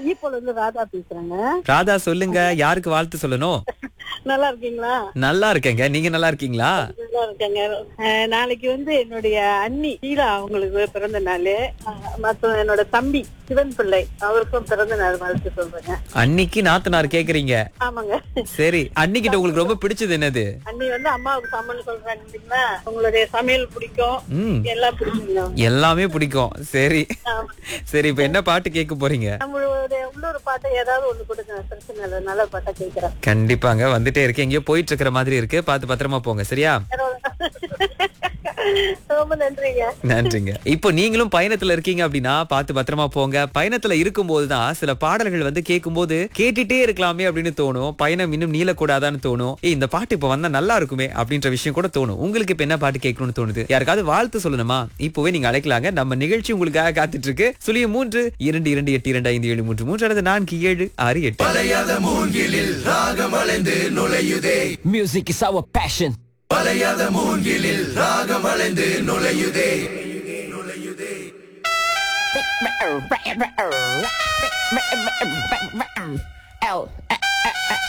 ஈப்போல இருந்து ராதா பேசுறேங்க ராதா சொல்லுங்க யாருக்கு வாழ்த்து சொல்லணும் நல்லா இருக்கீங்களா நல்லா இருக்கேங்க நீங்க நல்லா இருக்கீங்களா நல்லா இருக்கேங்க அஹ், நாளைக்கு வந்து என்னுடைய அண்ணி ஷீலா அவங்களுக்கு பிறந்த நாள் மற்றும் என்னோட தம்பி சிவன் பிள்ளை அவருக்கும் பிறந்த நாள் வாழ்த்து சொல்றேங்க அன்னைக்கு நாத்தனார் கேக்குறீங்க ஆமாங்க சரி அன்னிக்கிட்ட உங்களுக்கு ரொம்ப பிடிச்சது என்னது அண்ணி வந்து அம்மாவுக்கு சமையல் சொல்றாங்கன்னா உங்களுடைய சமையல் பிடிக்கும் ம் எல்லாம் பிடிக்குங்க எல்லாமே பிடிக்கும் சரி ஆமா. சரி இப்ப என்ன பாட்டு கேட்க போறீங்க நம்மளுடைய உள்ளூர் பாட்டை ஏதாவது ஒண்ணு கொடுங்க பிரச்சனை இல்லை நல்ல பாட்டா கேட்கிறேன் கண்டிப்பாங்க வந்துட்டே இருக்கு எங்கேயோ போயிட்டு இருக்கிற மாதிரி இருக்கு பார்த்து பத்திரமா போங்க சரியா ரொம்ப நன்றிங்க நன்றிங்க இப்போ நீங்களும் பயணத்துல இருக்கீங்க அப்படின்னா பார்த்து பத்திரமா போங்க பயணத்துல இருக்கும்போது தான் சில பாடல்கள் வந்து கேட்கும்போது கேட்டுட்டே இருக்கலாமே அப்படின்னு தோணும் பயணம் இன்னும் நீளக்கூடாதான்னு தோணும் ஏய் இந்த பாட்டு இப்ப வந்தா நல்லா இருக்குமே அப்படின்ற விஷயம் கூட தோணும் உங்களுக்கு இப்ப என்ன பாட்டு கேட்கணும்னு தோணுது யாருக்காவது வாழ்த்து சொல்லணுமா இப்போவே நீங்க அழைக்கலாங்க நம்ம நிகழ்ச்சி உங்களுக்காக காத்துட்டு இருக்கு சுழிய மூன்று இரண்டு இரண்டு எட்டு இரண்டு ஐந்து ஏழு மூன்று மூன்று அல்லது நான்கு ஏழு ஆறு எட்டு Music is our passion. L